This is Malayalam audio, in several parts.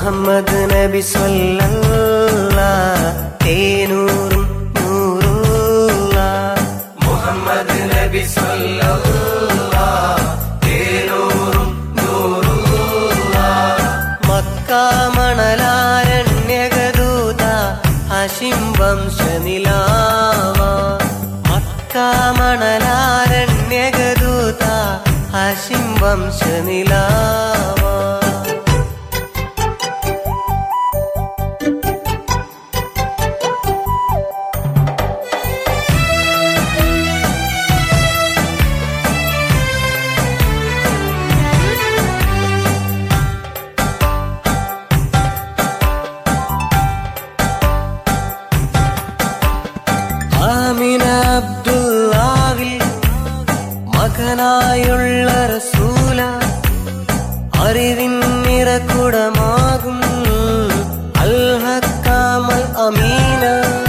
മുഹമ്മദ് നബി സ്വല്ലല്ല തേനൂറും നൂറുള്ള മുഹമ്മദ് നബി സ്വല്ലല്ല തേനൂറും നൂറുള്ള മക്ക മണലാരണ്യകദൂത ഹഷിം വംശനിലാവ മക്ക മണലാരണ്യകദൂത ഹഷിം വംശനിലാവ ആമിന അബ്ദുല്ലാവിൽ മകനായുള്ള റസൂല അറിവിൻ നിറക്കുടമാകും അൽഹക്കാമൽ അമീന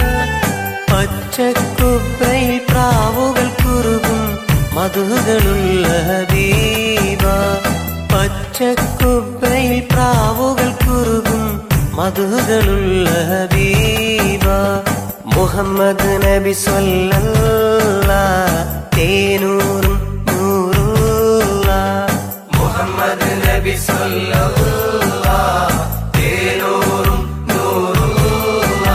പച്ചക്കുബ്രയിൽ പ്രാവുകൾ കുറുകും മധുകളുള്ള ഹബീബ പച്ചക്കുബ്രയിൽ പ്രാവുകൾ കുറുകും മധുകളുള്ള ഹബീബ മുഹമ്മദ് നബി സ്വല്ലല്ല തേനൂറും നൂറുള്ള മുഹമ്മദ് നബി സ്വല്ലല്ല തേനൂറും നൂറുള്ള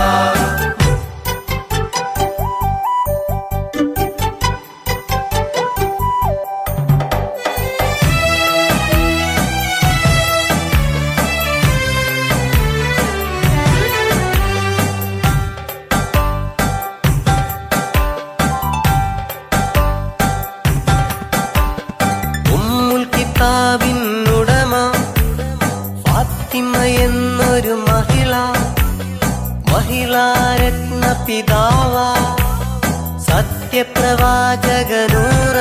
ഉമ്മുൽ കിതാബിൻ ഉടമ ഫാത്തിമ എന്നൊരു മഹിള മഹിളാരത്ന പിതാവ സത്യപ്രവാചകനൂറ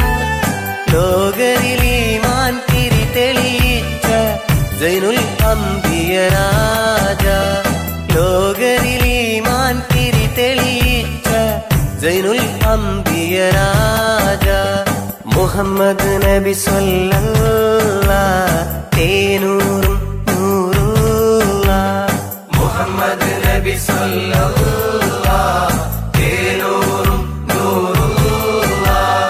ലോകരിലീമാൻ തിരി തെളിയിച്ച ജൈനുൽ അംബിയ രാജ ലോകരിലീമാൻ തിരി തെളിയിച്ച ജൈനുൽ അംബിയ രാജ മുഹമ്മദ് നബി സ്വല്ലല്ല തേനൂറും നൂറുള്ള മുഹമ്മദ് നബി സ്വല്ലല്ല തേനൂറും നൂറുള്ള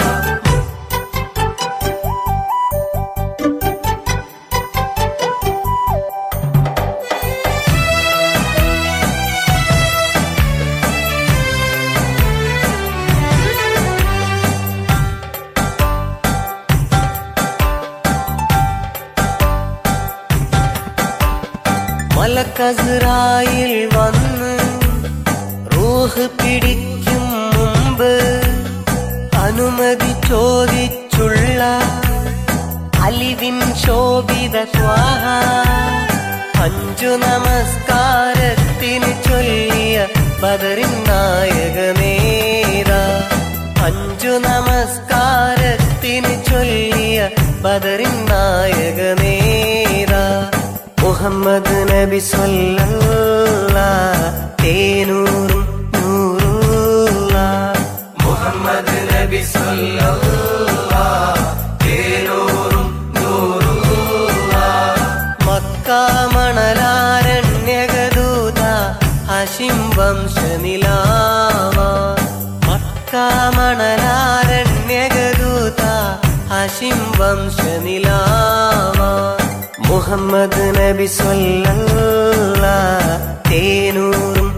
മലക്കസറായിൽ വന്ന് റൂഹ് പിടിക്കും മുമ്പ് അനുമതി ചോദിച്ചുള്ള അലിവിൻ ശോഭിത സ്വാഹ അഞ്ചു നമസ്കാരത്തിന് ചൊല്ലിയ ബദറിൻ നായകനേര അഞ്ചു നമസ്കാരത്തിന് ചൊല്ലിയ ബദറിൻ നായകനേര മുഹമ്മദ് നബി സ്വല്ലല്ല തേനൂറും നൂറുള്ള മുഹമ്മദ് നബി സ്വല്ലല്ല തേനൂറും നൂറുള്ള മക്ക മണലാരണ്യകദൂത ഹഷിം വംശനിലാവ മക്ക മണലാരണ്യകദൂത ഹഷിം വംശനിലാവ മുഹമ്മദ് നബി സ്വല്ലല്ല തേനൂറും